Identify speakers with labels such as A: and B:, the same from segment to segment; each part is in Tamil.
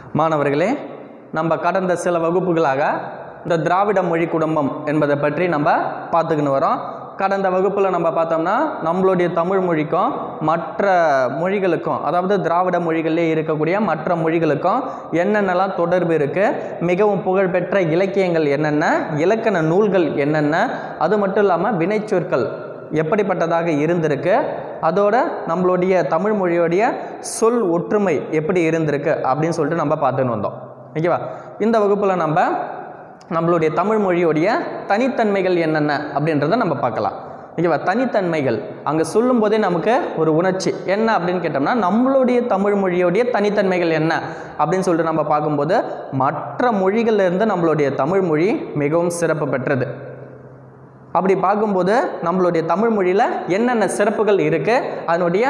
A: மாணவர்களே நம்ம கடந்த சில வகுப்புகளாக இந்த திராவிட மொழி குடும்பம் என்பதை பற்றி நம்ம பார்த்துக்கின்னு வரோம் கடந்த வகுப்பில் நம்ம பார்த்தோம்னா நம்மளுடைய தமிழ் மொழிக்கும் மற்ற மொழிகளுக்கும் அதாவது திராவிட மொழிகளிலே இருக்கக்கூடிய மற்ற மொழிகளுக்கும் என்னென்னலாம் தொடர்பு இருக்குது மிகவும் புகழ்பெற்ற இலக்கியங்கள் என்னென்ன இலக்கண நூல்கள் என்னென்ன அது மட்டும் இல்லாமல் வினைச்சொற்கள் எப்படிப்பட்டதாக இருந்திருக்கு அதோட நம்மளுடைய தமிழ் மொழியோடைய சொல் ஒற்றுமை எப்படி இருந்திருக்கு அப்படின்னு சொல்லிட்டு நம்ம பார்த்துன்னு வந்தோம் ஓகேவா இந்த வகுப்பில் நம்ம நம்மளுடைய தமிழ் மொழியோடைய தனித்தன்மைகள் என்னென்ன அப்படின்றத நம்ம பார்க்கலாம் ஓகேவா தனித்தன்மைகள் அங்கே சொல்லும்போதே நமக்கு ஒரு உணர்ச்சி என்ன அப்படின்னு கேட்டோம்னா நம்மளுடைய தமிழ் மொழியோடைய தனித்தன்மைகள் என்ன அப்படின்னு சொல்லிட்டு நம்ம பார்க்கும்போது மற்ற மொழிகள்ல இருந்து நம்மளுடைய தமிழ் மொழி மிகவும் சிறப்பு பெற்றது அப்படி பார்க்கும்போது நம்மளுடைய தமிழ் மொழியில் என்னென்ன சிறப்புகள் இருக்குது அதனுடைய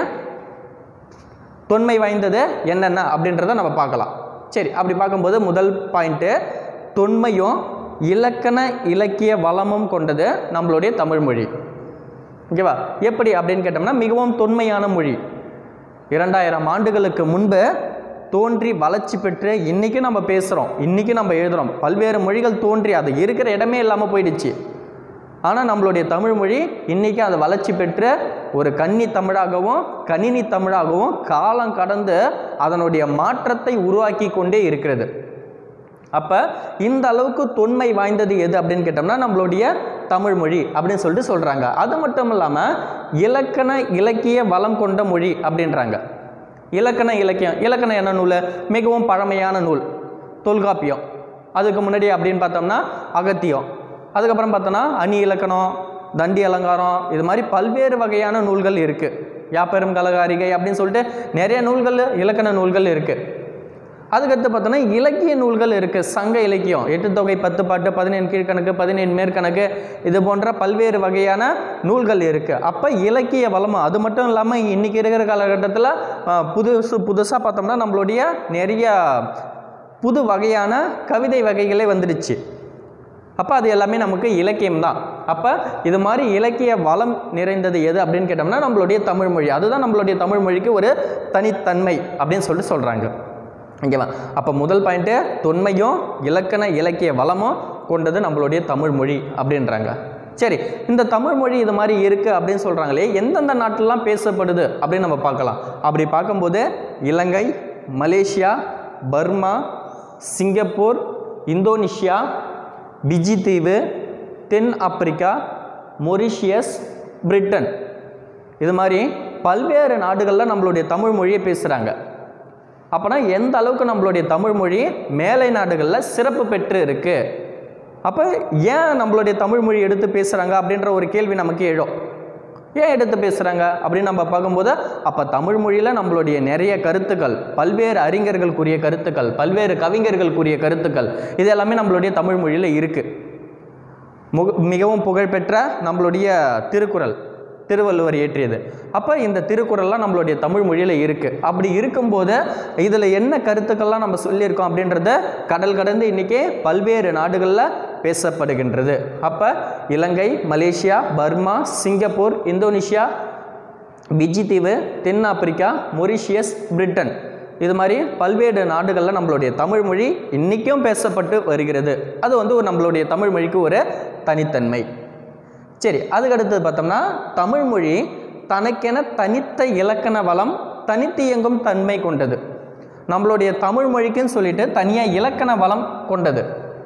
A: தொன்மை வாய்ந்தது என்னென்ன அப்படின்றத நம்ம பார்க்கலாம் சரி அப்படி பார்க்கும்போது முதல் பாயிண்ட்டு தொன்மையும் இலக்கண இலக்கிய வளமும் கொண்டது நம்மளுடைய தமிழ் மொழி ஓகேவா எப்படி அப்படின்னு கேட்டோம்னா மிகவும் தொன்மையான மொழி இரண்டாயிரம் ஆண்டுகளுக்கு முன்பு தோன்றி வளர்ச்சி பெற்று இன்றைக்கி நம்ம பேசுகிறோம் இன்றைக்கி நம்ம எழுதுகிறோம் பல்வேறு மொழிகள் தோன்றி அது இருக்கிற இடமே இல்லாமல் போயிடுச்சு ஆனால் நம்மளுடைய தமிழ் மொழி இன்றைக்கி அது வளர்ச்சி பெற்று ஒரு கன்னி தமிழாகவும் கணினி தமிழாகவும் காலம் கடந்து அதனுடைய மாற்றத்தை உருவாக்கி கொண்டே இருக்கிறது அப்போ இந்த அளவுக்கு தொன்மை வாய்ந்தது எது அப்படின்னு கேட்டோம்னா நம்மளுடைய தமிழ் மொழி அப்படின்னு சொல்லிட்டு சொல்கிறாங்க அது மட்டும் இல்லாமல் இலக்கண இலக்கிய வளம் கொண்ட மொழி அப்படின்றாங்க இலக்கண இலக்கியம் இலக்கணம் என்ன நூல் மிகவும் பழமையான நூல் தொல்காப்பியம் அதுக்கு முன்னாடி அப்படின்னு பார்த்தோம்னா அகத்தியம் அதுக்கப்புறம் பார்த்தோன்னா அணி இலக்கணம் தண்டி அலங்காரம் இது மாதிரி பல்வேறு வகையான நூல்கள் இருக்குது யாப்பெரும் கலகாரிகை அப்படின்னு சொல்லிட்டு நிறைய நூல்கள் இலக்கண நூல்கள் இருக்குது அதுக்கடுத்து பார்த்தோன்னா இலக்கிய நூல்கள் இருக்குது சங்க இலக்கியம் எட்டு தொகை பத்து பாட்டு பதினேழு கீழ்கணக்கு பதினேழு மேற்கணக்கு இது போன்ற பல்வேறு வகையான நூல்கள் இருக்குது அப்போ இலக்கிய வளமும் அது மட்டும் இல்லாமல் இன்றைக்கி இருக்கிற காலகட்டத்தில் புதுசு புதுசாக பார்த்தோம்னா நம்மளுடைய நிறைய புது வகையான கவிதை வகைகளே வந்துடுச்சு அப்போ அது எல்லாமே நமக்கு இலக்கியம் தான் அப்போ இது மாதிரி இலக்கிய வளம் நிறைந்தது எது அப்படின்னு கேட்டோம்னா நம்மளுடைய தமிழ் மொழி அதுதான் நம்மளுடைய தமிழ் மொழிக்கு ஒரு தனித்தன்மை அப்படின்னு சொல்லிட்டு சொல்கிறாங்க ஓகேவா அப்போ முதல் பாயிண்ட்டு தொன்மையும் இலக்கண இலக்கிய வளமும் கொண்டது நம்மளுடைய தமிழ் மொழி அப்படின்றாங்க சரி இந்த தமிழ் மொழி இது மாதிரி இருக்குது அப்படின்னு சொல்கிறாங்களே எந்தெந்த நாட்டிலலாம் பேசப்படுது அப்படின்னு நம்ம பார்க்கலாம் அப்படி பார்க்கும்போது Ilangai Malaysia Burma Singapore Indonesia Fiji தீவு தென் ஆப்பிரிக்கா மொரிஷியஸ் பிரிட்டன் இது மாதிரி பல்வேறு நாடுகளில் நம்மளுடைய தமிழ் மொழியை பேசுகிறாங்க அப்போனா எந்த அளவுக்கு நம்மளுடைய தமிழ் மொழி மேலை நாடுகளில் சிறப்பு பெற்று இருக்குது அப்போ ஏன் நம்மளுடைய தமிழ் மொழி எடுத்து பேசுகிறாங்க அப்படின்ற ஒரு கேள்வி நமக்கு எழும் ஏன் எடுத்து பேசுகிறாங்க அப்படின்னு நம்ம பார்க்கும்போது அப்போ தமிழ் மொழியில் நம்மளுடைய நிறைய கருத்துக்கள் பல்வேறு அறிஞர்களுக்குரிய கருத்துக்கள் பல்வேறு கவிஞர்களுக்குரிய கருத்துக்கள் இது எல்லாமே நம்மளுடைய தமிழ் மொழியில் இருக்குது முக மிகவும் புகழ்பெற்ற நம்மளுடைய திருக்குறள் திருவள்ளுவர் இயற்றியது அப்போ இந்த திருக்குறள்லாம் நம்மளுடைய தமிழ் மொழியில் இருக்குது அப்படி இருக்கும்போது இதில் என்ன கருத்துக்கள்லாம் நம்ம சொல்லியிருக்கோம் அப்படின்றத கடல் கடந்து இன்றைக்கி பல்வேறு நாடுகளில் பேசப்படுகின்றது அப்போ Ilangai Malaysia Burma Singapore Indonesia Fiji தீவு தென்னாப்பிரிக்கா மொரிஷியஸ் பிரிட்டன் இது மாதிரி பல்வேறு நாடுகளில் நம்மளுடைய தமிழ் மொழி இன்றைக்கும் பேசப்பட்டு வருகிறது அது வந்து ஒரு நம்மளுடைய தமிழ் மொழிக்கு ஒரு தனித்தன்மை சரி அதுக்கடுத்தது பார்த்தோம்னா தமிழ் மொழி தனக்கென தனித்த இலக்கண வளம் தனித்து இயங்கும் தன்மை கொண்டது நம்மளுடைய தமிழ் மொழிக்குன்னு சொல்லிட்டு தனியாக இலக்கண வளம் கொண்டது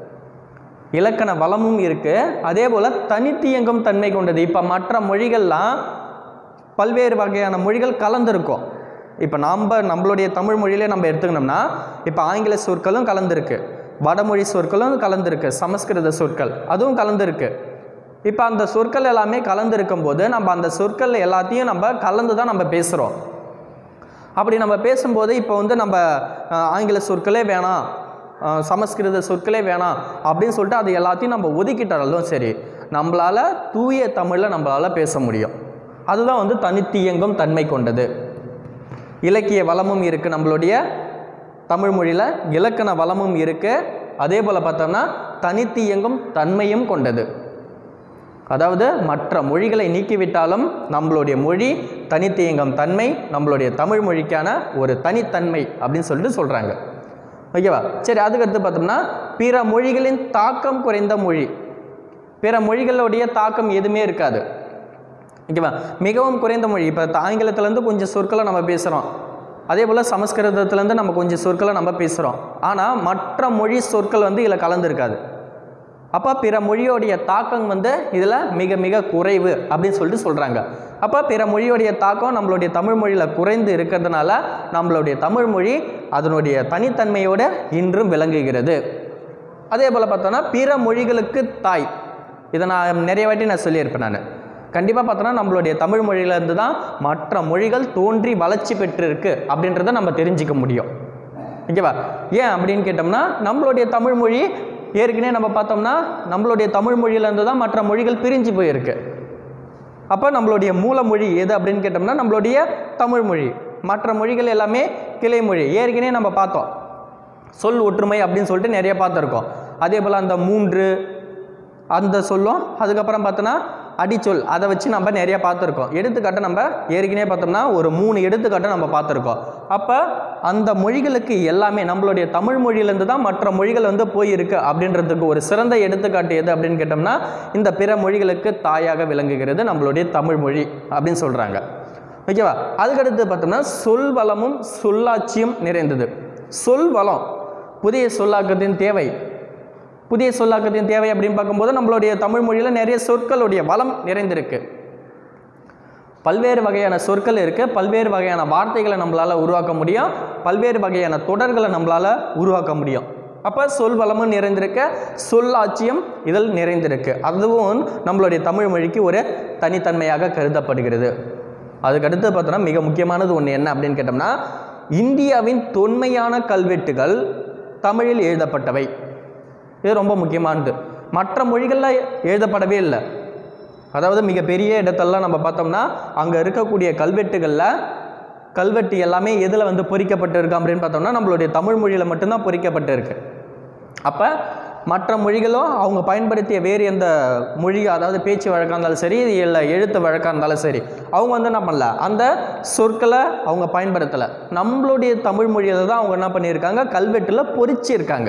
A: இலக்கண வளமும் இருக்குது அதே போல் தனித்து இயங்கும் தன்மை கொண்டது இப்போ மற்ற மொழிகள்லாம் பல்வேறு வகையான மொழிகள் கலந்துருக்கும் இப்போ நாம் நம்மளுடைய தமிழ் மொழியிலே நம்ம எடுத்துக்கணும்னா இப்போ ஆங்கில சொற்களும் கலந்துருக்கு வடமொழி சொற்களும் கலந்துருக்கு சமஸ்கிருத சொற்கள் அதுவும் கலந்துருக்கு இப்போ அந்த சொற்கள் எல்லாமே கலந்துருக்கும் போது நம்ம அந்த சொற்கள் எல்லாத்தையும் நம்ம கலந்து தான் நம்ம பேசுகிறோம் அப்படி நம்ம பேசும்போது இப்போ வந்து நம்ம அஹ், ஆங்கில சொற்களே வேணாம் அஹ், சமஸ்கிருத சொற்களே வேணாம் அப்படின்னு சொல்லிட்டு அது எல்லாத்தையும் நம்ம ஒதுக்கிட்டாலும் சரி நம்மளால் தூய தமிழில் நம்மளால் பேச முடியும் அதுதான் வந்து தனித்து இயங்கும் தன்மை கொண்டது இலக்கிய வளமும் இருக்குது நம்மளுடைய தமிழ் மொழியில் இலக்கண வளமும் இருக்குது அதே போல் பார்த்தோம்னா தனித்து இயங்கும் தன்மையும் கொண்டது அதாவது மற்ற மொழிகளை நீக்கிவிட்டாலும் நம்மளுடைய மொழி தனித்து இயங்கும் தன்மை நம்மளுடைய தமிழ் மொழிக்கான ஒரு தனித்தன்மை அப்படின்னு சொல்லிட்டு சொல்கிறாங்க ஓகேவா சரி அதுக்கடுத்து பார்த்தோம்னா பிற மொழிகளின் தாக்கம் குறைந்த மொழி பிற மொழிகளுடைய தாக்கம் எதுவுமே இருக்காது ஓகேவா மிகவும் குறைந்த மொழி இப்போ ஆங்கிலத்துலேருந்து கொஞ்சம் சொற்களை நம்ம பேசுகிறோம் அதே போல் சமஸ்கிருதத்துலேருந்து நம்ம கொஞ்சம் சொற்களை நம்ம பேசுகிறோம் ஆனால் மற்ற மொழி சொற்கள் வந்து இதில் கலந்துருக்காது அப்போ பிற மொழியோடைய தாக்கம் வந்து இதில் மிக மிக குறைவு அப்படின்னு சொல்லிட்டு சொல்கிறாங்க அப்போ பிற மொழியோடைய தாக்கம் நம்மளுடைய தமிழ் மொழியில் குறைந்து இருக்கிறதுனால நம்மளுடைய தமிழ் மொழி அதனுடைய தனித்தன்மையோடு இன்றும் விளங்குகிறது அதே போல் பார்த்தோன்னா பிற மொழிகளுக்கு தாய் இதை நான் நிறைய வாட்டி நான் சொல்லியிருப்பேன் நான் கண்டிப்பாக பார்த்தோன்னா நம்மளுடைய தமிழ் மொழியிலேருந்து தான் மற்ற மொழிகள் தோன்றி வளர்ச்சி பெற்றிருக்கு அப்படின்றத நம்ம தெரிஞ்சிக்க முடியும் ஓகேவா ஏன் அப்படின்னு கேட்டோம்னா நம்மளுடைய தமிழ் மொழி ஏற்கனவே நம்ம பார்த்தோம்னா நம்மளுடைய தமிழ் மொழியிலேருந்து தான் மற்ற மொழிகள் பிரிஞ்சு போயிருக்கு அப்போ நம்மளுடைய மூல மொழி எது அப்படின்னு கேட்டோம்னா நம்மளுடைய தமிழ் மொழி மற்ற மொழிகள் எல்லாமே கிளை மொழி ஏற்கனவே நம்ம பார்த்தோம் சொல் ஒற்றுமை அப்படின்னு சொல்லிட்டு நிறைய பார்த்துருக்கோம் அதே போல் அந்த மூன்று அந்த சொல்லும் அதுக்கப்புறம் பார்த்தோன்னா அடிச்சொல் அதை வச்சு நம்ம நிறைய பார்த்துருக்கோம் எடுத்துக்காட்டை நம்ம ஏற்கனவே பார்த்தோம்னா ஒரு மூணு எடுத்துக்காட்டை நம்ம பார்த்துருக்கோம் அப்போ அந்த மொழிகளுக்கு எல்லாமே நம்மளுடைய தமிழ் மொழியிலேருந்து தான் மற்ற மொழிகள் வந்து போயிருக்கு அப்படின்றதுக்கு ஒரு சிறந்த எடுத்துக்காட்டு எது அப்படின்னு கேட்டோம்னா இந்த பிற மொழிகளுக்கு தாயாக விளங்குகிறது நம்மளுடைய தமிழ் மொழி அப்படின்னு சொல்கிறாங்க ஓகேவா அதுக்கடுத்து பார்த்தோம்னா சொல் வளமும் சொல்லாட்சியும் நிறைந்தது சொல் வளம் புதிய சொல்லாக்கத்தின் தேவை புதிய சொல்லாக்கத்தின் தேவை அப்படின்னு பார்க்கும்போது நம்மளுடைய தமிழ் மொழியில் நிறைய சொற்களுடைய வளம் நிறைந்திருக்கு பல்வேறு வகையான சொற்கள் இருக்குது பல்வேறு வகையான வார்த்தைகளை நம்மளால் உருவாக்க முடியும் பல்வேறு வகையான தொடர்களை நம்மளால் உருவாக்க முடியும் அப்போ சொல் வளமும் நிறைந்திருக்க சொல்லாட்சியம் இதில் நிறைந்திருக்கு அதுவும் நம்மளுடைய தமிழ் மொழிக்கு ஒரு தனித்தன்மையாக கருதப்படுகிறது அதுக்கடுத்து பார்த்தோன்னா மிக முக்கியமானது ஒன்று என்ன அப்படின்னு கேட்டோம்னா இந்தியாவின் தொன்மையான கல்வெட்டுகள் தமிழில் எழுதப்பட்டவை இது ரொம்ப முக்கியமானது மற்ற மொழிகளில் எழுதப்படவே இல்லை அதாவது மிகப்பெரிய இடத்தெல்லாம் நம்ம பார்த்தோம்னா அங்கே இருக்கக்கூடிய கல்வெட்டுகளில் கல்வெட்டு எல்லாமே எதில் வந்து பொறிக்கப்பட்டு இருக்கு அப்படின்னு பார்த்தோம்னா நம்மளுடைய தமிழ் மொழியில் மட்டும்தான் பொறிக்கப்பட்டு இருக்கு அப்போ மற்ற மொழிகளும் அவங்க பயன்படுத்திய வேறு எந்த மொழி அதாவது பேச்சு வழக்காக இருந்தாலும் சரி இல்லை எழுத்து வழக்காக இருந்தாலும் சரி அவங்க வந்து என்ன பண்ணல அந்த சொற்களை அவங்க பயன்படுத்தலை நம்மளுடைய தமிழ் மொழியை தான் அவங்க என்ன பண்ணியிருக்காங்க கல்வெட்டில் பொறிச்சிருக்காங்க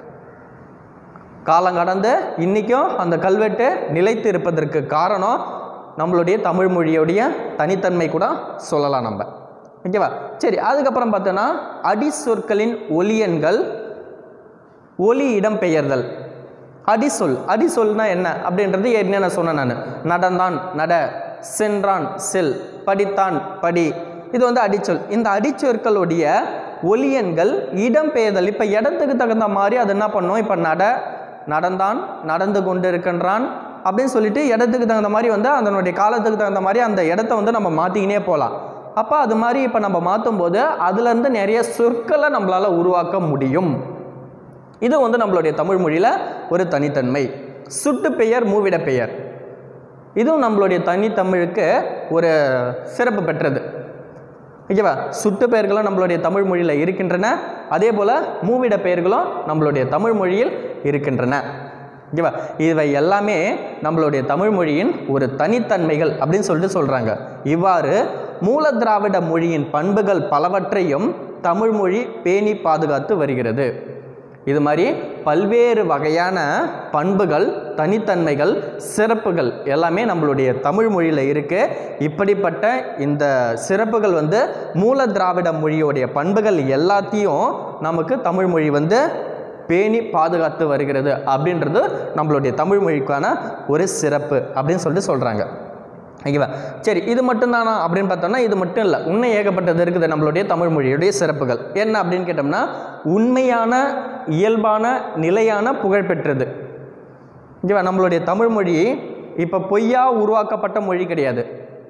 A: காலம் கடந்து இன்றைக்கும் அந்த கல்வெட்டு நிலைத்து இருப்பதற்கு காரணம் நம்மளுடைய தமிழ் மொழியோடைய தனித்தன்மை கூட சொல்லலாம் நம்ம ஓகேவா சரி அதுக்கப்புறம் பார்த்தோன்னா அடி சொற்களின் ஒலியன்கள் ஒலி இடம்பெயர்தல் அடிசொல் அடிசொல்னா என்ன அப்படின்றது ஏற்கனவே நான் சொன்னேன் நான் நடந்தான் நட சென்றான் செல் படித்தான் படி இது வந்து அடிச்சொல் இந்த அடிச்சொற்களுடைய ஒலியன்கள் இடம்பெயர்தல் இப்போ இடத்துக்கு தகுந்த மாதிரி அது என்ன பண்ணும் இப்போ நட நடந்தான் நடந்து கொண்டு இருக்கின்றான் அப்படின்னு சொல்லிட்டு இடத்துக்கு தகுந்த மாதிரி வந்து அதனுடைய காலத்துக்கு தகுந்த மாதிரி அந்த இடத்த வந்து நம்ம மாற்றிக்கினே போகலாம் அப்போ அது மாதிரி இப்போ நம்ம மாற்றும் போது அதுலேருந்து நிறைய சொற்களை நம்மளால் உருவாக்க முடியும் இது வந்து நம்மளுடைய தமிழ் மொழியில் ஒரு தனித்தன்மை சுட்டு பெயர் மூவிட பெயர் இதுவும் நம்மளுடைய தனித்தமிழுக்கு ஒரு சிறப்பு பெற்றது ஓகேவா சுட்டு பெயர்களும் நம்மளுடைய தமிழ் மொழியில் இருக்கின்றன அதே போல் மூவிட பெயர்களும் நம்மளுடைய தமிழ் மொழியில் இருக்கின்றன ஓகேவா இவை எல்லாமே நம்மளுடைய தமிழ் மொழியின் ஒரு தனித்தன்மைகள் அப்படின்னு சொல்லிட்டு சொல்கிறாங்க இவ்வாறு மூல திராவிட மொழியின் பண்புகள் பலவற்றையும் தமிழ் மொழி பேணி பாதுகாத்து வருகிறது இது மாதிரி பல்வேறு வகையான பண்புகள் தனித்தன்மைகள் சிறப்புகள் எல்லாமே நம்மளுடைய தமிழ் மொழியில் இருக்கு இப்படிப்பட்ட இந்த சிறப்புகள் வந்து மூல திராவிட மொழியோடைய பண்புகள் எல்லாத்தையும் நமக்கு தமிழ் மொழி வந்து பேணி பாதுகாத்து வருகிறது அப்படின்றது நம்மளுடைய தமிழ் மொழிக்கான ஒரு சிறப்பு அப்படின்னு சொல்லிட்டு சொல்கிறாங்க ஓகேவா சரி இது மட்டும்தானா அப்படின்னு பார்த்தோம்னா இது மட்டும் இல்லை இன்னும் ஏகப்பட்டது இருக்குது நம்மளுடைய தமிழ் மொழியுடைய சிறப்புகள் என்ன அப்படின்னு கேட்டோம்னா உண்மையான இயல்பான நிலையான புகழ்பெற்றது ஓகேவா நம்மளுடைய தமிழ் மொழி இப்போ பொய்யா உருவாக்கப்பட்ட மொழி கிடையாது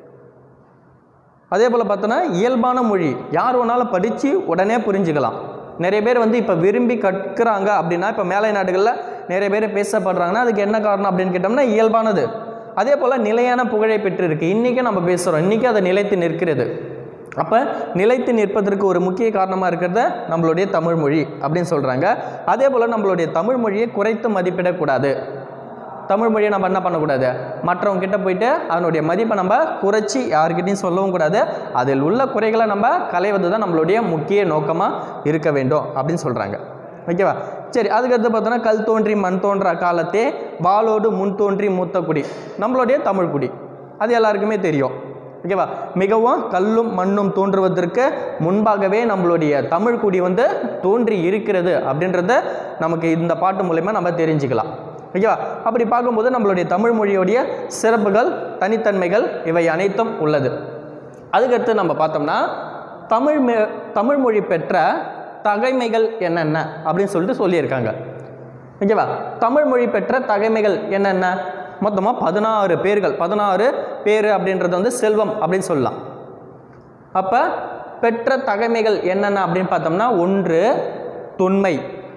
A: அதே போல் பார்த்தோன்னா இயல்பான மொழி யார் வேணாலும் படித்து உடனே புரிஞ்சுக்கலாம் நிறைய பேர் வந்து இப்போ விரும்பி கற்கிறாங்க அப்படின்னா இப்போ மேலை நாடுகளில் நிறைய பேர் பேசப்படுறாங்கன்னா அதுக்கு என்ன காரணம் அப்படின்னு கேட்டோம்னா இயல்பானது அதே போல் நிலையான புகழை பெற்றிருக்கு இன்றைக்கும் நம்ம பேசுகிறோம் இன்றைக்கி அதை நிலைத்து நிற்கிறது அப்போ நிலைத்து நிற்பதற்கு ஒரு முக்கிய காரணமாக இருக்கிறத நம்மளுடைய தமிழ் மொழி அப்படின்னு சொல்கிறாங்க அதே போல் நம்மளுடைய தமிழ் மொழியை குறைத்து மதிப்பிடக்கூடாது தமிழ் மொழியை நம்ம என்ன பண்ணக்கூடாது மற்றவங்க கிட்ட போயிட்டு அதனுடைய மதிப்பை நம்ம குறைச்சி யார்கிட்டையும் சொல்லவும் கூடாது அதில் உள்ள குறைகளை நம்ம களைவது தான் நம்மளுடைய முக்கிய நோக்கமாக இருக்க வேண்டும் அப்படின்னு சொல்கிறாங்க ஓகேவா சரி அதுக்கடுத்து பார்த்தோன்னா கல் தோன்றி மண் தோன்றா காலத்தே வாளோடு முன் தோன்றி மூத்த குடி நம்மளுடைய தமிழ் குடி அது எல்லாருக்குமே தெரியும் ஓகேவா மிகவும் கல்லும் மண்ணும் தோன்றுவதற்கு முன்பாகவே நம்மளுடைய தமிழ் குடி வந்து தோன்றி இருக்கிறது அப்படின்றத நமக்கு இந்த பாட்டு மூலயமா நம்ம தெரிஞ்சுக்கலாம் ஓகேவா அப்படி பார்க்கும்போது நம்மளுடைய தமிழ் மொழியோடைய சிறப்புகள் தனித்தன்மைகள் இவை அனைத்தும் உள்ளது அதுக்கடுத்து நம்ம பார்த்தோம்னா தமிழ் மே- தமிழ் மொழி பெற்ற தகைமைகள் என்னென்ன அப்படின்னு சொல்லிட்டு சொல்லியிருக்காங்க ஓகேவா தமிழ் மொழி பெற்ற தகைமைகள் என்னென்ன மொத்தமாக பதினாறு பேர்கள் பதினாறு பேர் அப்படின்றது வந்து செல்வம் அப்படின்னு சொல்லலாம் அப்போ பெற்ற தகைமைகள் என்னென்ன அப்படின்னு பார்த்தோம்னா ஒன்று தொன்மை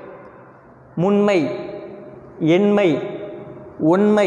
A: முன்மை எண்மை உண்மை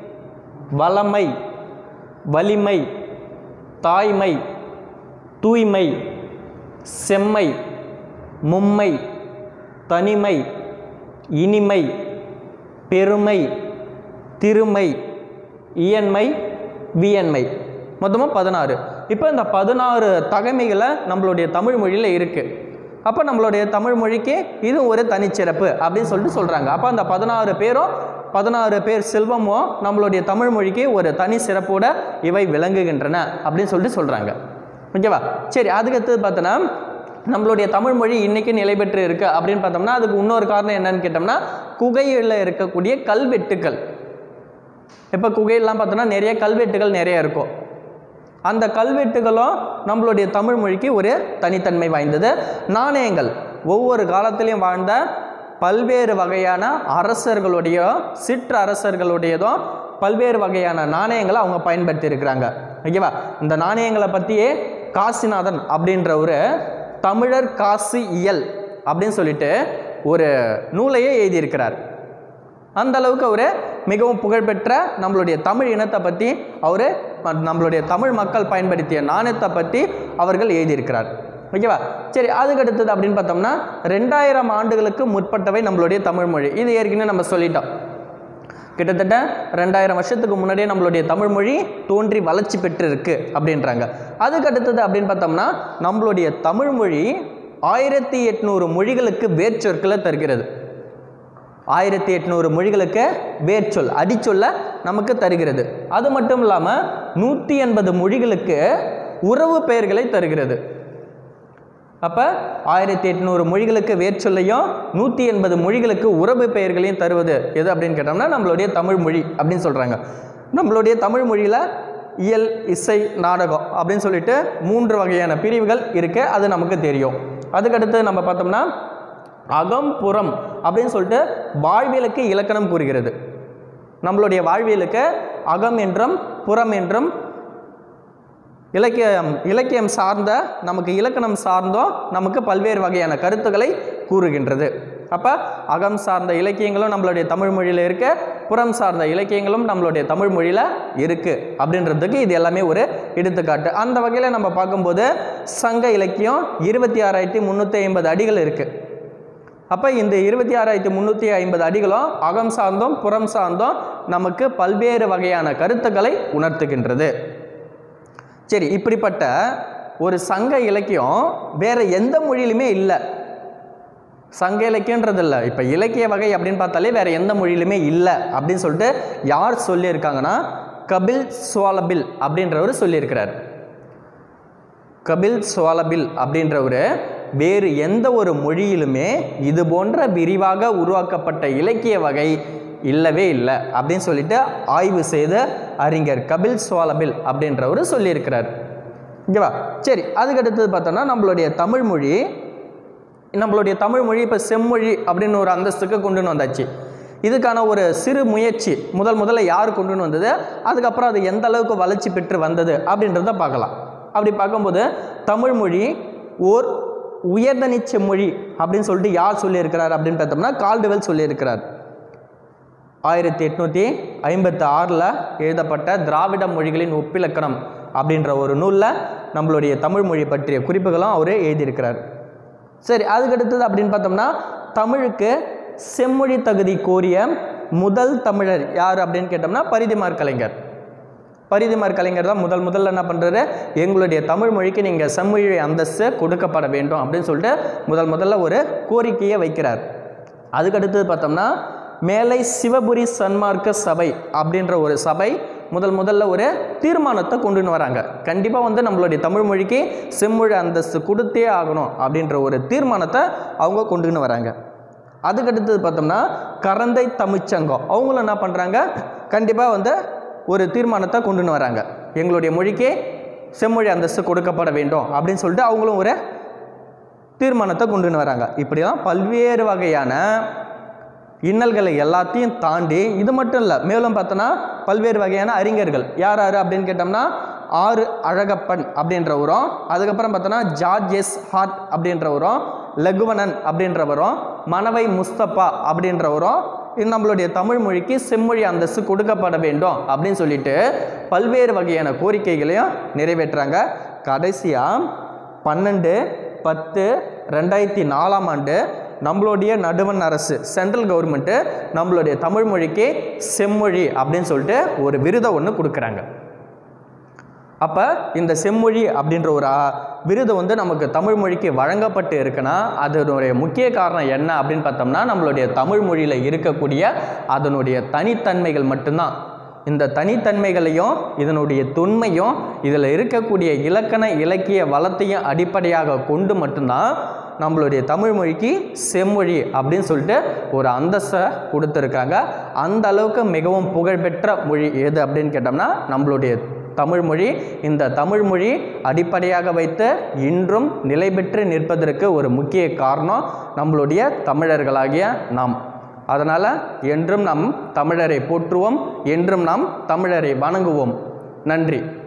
A: வளமை வலிமை தாய்மை தூய்மை செம்மை மும்மை தனிமை இனிமை பெருமை திருமை இயன்மை வியன்மை மொத்தமாக பதினாறு இப்போ இந்த பதினாறு தகைமைகளை நம்மளுடைய தமிழ் மொழியில் இருக்குது அப்போ நம்மளுடைய தமிழ் மொழிக்கு இது ஒரு தனிச்சிறப்பு அப்படின்னு சொல்லிட்டு சொல்கிறாங்க அப்போ அந்த பதினாறு பேரும் பதினாறு பேர் செல்வமும் நம்மளுடைய தமிழ் மொழிக்கு ஒரு தனி சிறப்போட இவை விளங்குகின்றன அப்படின்னு சொல்லிட்டு சொல்கிறாங்க ஓகேவா சரி அதுக்கடுத்து பார்த்தோன்னா நம்மளுடைய தமிழ் மொழி இன்னைக்கு நிலை பெற்று இருக்கு அப்படின்னு பார்த்தோம்னா அதுக்கு இன்னொரு காரணம் என்னன்னு கேட்டோம்னா குகையில் இருக்கக்கூடிய கல்வெட்டுக்கள் இப்போ குகையெல்லாம் பார்த்தோன்னா நிறைய கல்வெட்டுகள் நிறைய இருக்கும் அந்த கல்வெட்டுகளும் நம்மளுடைய தமிழ் மொழிக்கு ஒரு தனித்தன்மை வாய்ந்தது நாணயங்கள் ஒவ்வொரு காலத்திலையும் வாழ்ந்த பல்வேறு வகையான அரசர்களுடைய சிற்றரசர்களுடையதும் பல்வேறு வகையான நாணயங்களை அவங்க பயன்படுத்தி இருக்கிறாங்க ஓகேவா இந்த நாணயங்களை பற்றியே காசிநாதன் அப்படின்ற ஒரு தமிழர் காசு இயல் அப்படின்னு சொல்லிட்டு ஒரு நூலையே எழுதியிருக்கிறார் அந்த அளவுக்கு அவர் மிகவும் புகழ்பெற்ற நம்மளுடைய தமிழ் இனத்தை பற்றி அவர் நம்மளுடைய தமிழ் மக்கள் பயன்படுத்திய நாணயத்தை பற்றி அவர்கள் எழுதியிருக்கிறார் ஓகேவா சரி அதுக்கு அடுத்தது அப்படின்னு பார்த்தோம்னா ரெண்டாயிரம் ஆண்டுகளுக்கு முற்பட்டவை நம்மளுடைய தமிழ் மொழி இது ஏற்கனவே நம்ம சொல்லிட்டோம் கிட்டத்தட்ட ரெண்டாயிரம் வருஷத்துக்கு முன்னாடியே நம்மளுடைய தமிழ் மொழி தோன்றி வளர்ச்சி பெற்று இருக்கு அப்படின்றாங்க அதுக்கு அடுத்தது அப்படின்னு பார்த்தோம்னா நம்மளுடைய தமிழ் மொழி ஆயிரத்தி எட்நூறு மொழிகளுக்கு வேர்ச்சொற்களை தருகிறது ஆயிரத்தி எட்நூறு மொழிகளுக்கு வேர்ச்சொல் அடிச்சொல்ல நமக்கு தருகிறது அது மட்டும் இல்லாமல் நூற்றி எண்பது மொழிகளுக்கு உறவு பெயர்களை தருகிறது அப்போ ஆயிரத்தி எட்நூறு மொழிகளுக்கு வேர்ச்சொல்லையும் நூற்றி எண்பது மொழிகளுக்கு உறவு பெயர்களையும் தருவது எது அப்படின்னு கேட்டோம்னா நம்மளுடைய தமிழ் மொழி அப்படின்னு சொல்கிறாங்க நம்மளுடைய தமிழ் மொழியில் இயல் இசை நாடகம் அப்படின்னு சொல்லிட்டு மூன்று வகையான பிரிவுகள் இருக்கு அது நமக்கு தெரியும் அதுக்கடுத்து நம்ம பார்த்தோம்னா அகம் புறம் அப்படின்னு சொல்லிட்டு வாழ்வியலுக்கு இலக்கணம் கூறுகிறது நம்மளுடைய வாழ்வியலுக்கு அகம் என்றும் புறம் என்றும் இலக்கியம் இலக்கியம் சார்ந்த நமக்கு இலக்கணம் சார்ந்தோ நமக்கு பல்வேறு வகையான கருத்துக்களை கூறுகின்றது அப்போ அகம் சார்ந்த இலக்கியங்களும் நம்மளுடைய தமிழ் மொழியில் இருக்கு புறம் சார்ந்த இலக்கியங்களும் நம்மளுடைய தமிழ் மொழியில் இருக்கு அப்படின்றதுக்கு இது எல்லாமே ஒரு எடுத்துக்காட்டு அந்த வகையில் நம்ம பார்க்கும்போது சங்க இலக்கியம் இருபத்தி ஆறாயிரத்தி முந்நூற்றி ஐம்பது அடிகள் இருக்குது அப்போ இந்த இருபத்தி ஆறாயிரத்தி முந்நூற்றி ஐம்பது அடிகளும் அகம் சார்ந்தும் புறம் சார்ந்தும் நமக்கு பல்வேறு வகையான கருத்துக்களை உணர்த்துகின்றது சரி இப்படிப்பட்ட ஒரு சங்க இலக்கியம் வேற எந்த மொழியிலுமே இல்லை சங்க இலக்கியன்றது இல்லை இப்போ இலக்கிய வகை அப்படின்னு பார்த்தாலே வேற எந்த மொழியிலுமே இல்லை அப்படின்னு சொல்லிட்டு யார் சொல்லியிருக்காங்கன்னா கபில் சுவாலபில் அப்படின்றவர் சொல்லியிருக்கிறார் கபில் சுவாலபில் அப்படின்றவர் வேறு எந்த ஒரு மொழியிலுமே இது போன்ற விரிவாக உருவாக்கப்பட்ட இலக்கிய வகை இல்லவே இல்லை அப்படின்னு சொல்லிட்டு ஆய்வு செய்த அறிஞர் கபில் சுவாலபில் அப்படின்றவர் சொல்லியிருக்கிறார் ஓகேவா சரி அதுக்கு அடுத்தது பார்த்தோன்னா நம்மளுடைய தமிழ் மொழி நம்மளுடைய தமிழ் மொழி இப்போ செம்மொழி அப்படின்னு ஒரு அந்தஸ்துக்கு கொண்டுன்னு வந்தாச்சு இதுக்கான ஒரு சிறு முயற்சி முதல் முதல்ல யார் கொண்டுன்னு வந்தது அதுக்கப்புறம் அது எந்த அளவுக்கு வளர்ச்சி பெற்று வந்தது அப்படின்றத பார்க்கலாம் அப்படி பார்க்கும்போது தமிழ் மொழி ஓர் உயர்தனி செம்மொழி அப்படின்னு சொல்லிட்டு யார் சொல்லியிருக்கிறார் அப்படின்னு பார்த்தோம்னா கால்டுவெல் சொல்லியிருக்கிறார் ஆயிரத்தி எட்நூற்றி ஐம்பத்தி ஆறில் எழுதப்பட்ட திராவிட மொழிகளின் ஒப்பிலக்கணம் அப்படின்ற ஒரு நூலில் நம்மளுடைய தமிழ் மொழி பற்றிய குறிப்புகளும் அவர் எழுதியிருக்கிறார் சரி அதுக்கடுத்தது அப்படின்னு பார்த்தோம்னா தமிழுக்கு செம்மொழி தகுதி கோரிய முதல் தமிழர் யார் அப்படின்னு கேட்டோம்னா பரிதிமார் கலைஞர் பரிதிமார் கலைஞர் தான் முதல் முதல்ல என்ன பண்ணுறாரு எங்களுடைய தமிழ் மொழிக்கு நீங்கள் செம்மொழி அந்தஸ்து கொடுக்கப்பட வேண்டும் அப்படின்னு சொல்லிட்டு முதல் முதல்ல ஒரு கோரிக்கையை வைக்கிறார் அதுக்கடுத்தது பார்த்தோம்னா மேலை சிவபுரி சன்மார்க்க சபை அப்படின்ற ஒரு சபை முதல் முதல்ல ஒரு தீர்மானத்தை கொண்டுன்னு வராங்க கண்டிப்பாக வந்து நம்மளுடைய தமிழ் மொழிக்கு செம்மொழி அந்தஸ்து கொடுத்தே ஆகணும் அப்படின்ற ஒரு தீர்மானத்தை அவங்க கொண்டுன்னு வராங்க அதுக்கடுத்தது பார்த்தோம்னா கரந்தை தமிழ்ச்சங்கம் அவங்களும் என்ன பண்ணுறாங்க கண்டிப்பாக வந்து ஒரு தீர்மானத்தை கொண்டுன்னு வராங்க எங்களுடைய மொழிக்கு செம்மொழி அந்தஸ்து கொடுக்கப்பட வேண்டும் அப்படின்னு சொல்லிட்டு அவங்களும் ஒரு தீர்மானத்தை கொண்டுன்னு வராங்க இப்படிலாம் பல்வேறு வகையான இன்னல்களை எல்லாத்தையும் தாண்டி இது மட்டும் இல்லை மேலும் பார்த்தோன்னா பல்வேறு வகையான அறிஞர்கள் யார் யார் அப்படின்னு கேட்டோம்னா ஆறு அழகப்பன் அப்படின்றவரும் அதுக்கப்புறம் பார்த்தோன்னா ஜார்ஜ் எஸ் ஹார்ட் அப்படின்றவரும் லகுவனன் அப்படின்றவரும் மணவை முஸ்தபா அப்படின்றவரும் இது நம்மளுடைய தமிழ் மொழிக்கு செம்மொழி அந்தஸ்து கொடுக்கப்பட வேண்டும் அப்படின்னு சொல்லிட்டு பல்வேறு வகையான கோரிக்கைகளையும் நிறைவேற்றுறாங்க கடைசியாக பன்னெண்டு பத்து ரெண்டாயிரத்தி நாலாம் ஆண்டு நம்மளுடைய நடுவண் அரசு சென்ட்ரல் கவர்மெண்ட்டு நம்மளுடைய தமிழ் மொழிக்கு செம்மொழி அப்படின்னு சொல்லிட்டு ஒரு விருதை ஒன்று கொடுக்குறாங்க அப்போ இந்த செம்மொழி அப்படின்ற ஒரு ஆ, விருது வந்து நமக்கு தமிழ் மொழிக்கு வழங்கப்பட்டு இருக்குன்னா அதனுடைய முக்கிய காரணம் என்ன அப்படின்னு பார்த்தோம்னா நம்மளுடைய தமிழ் மொழியில் இருக்கக்கூடிய அதனுடைய தனித்தன்மைகள் மட்டும்தான் இந்த தனித்தன்மைகளையும் இதனுடைய தொன்மையும் இதில் இருக்கக்கூடிய இலக்கண இலக்கிய வளத்தையும் அடிப்படையாக கொண்டு மட்டும்தான் நம்மளுடைய தமிழ் மொழிக்கு செம்மொழி அப்படின்னு சொல்லிட்டு ஒரு அந்தஸ்தை கொடுத்துருக்காங்க அந்த அளவுக்கு மிகவும் புகழ்பெற்ற மொழி எது அப்படின்னு கேட்டோம்னா நம்மளுடைய தமிழ் மொழி இந்த தமிழ் மொழி அடிப்படையாக வைத்து இன்றும் நிலை பெற்று நிற்பதற்கு ஒரு முக்கிய காரணம் நம்மளுடைய தமிழர்களாகிய நாம் அதனால் என்றும் நாம் தமிழரை போற்றுவோம் என்றும் நாம் தமிழரை வணங்குவோம் நன்றி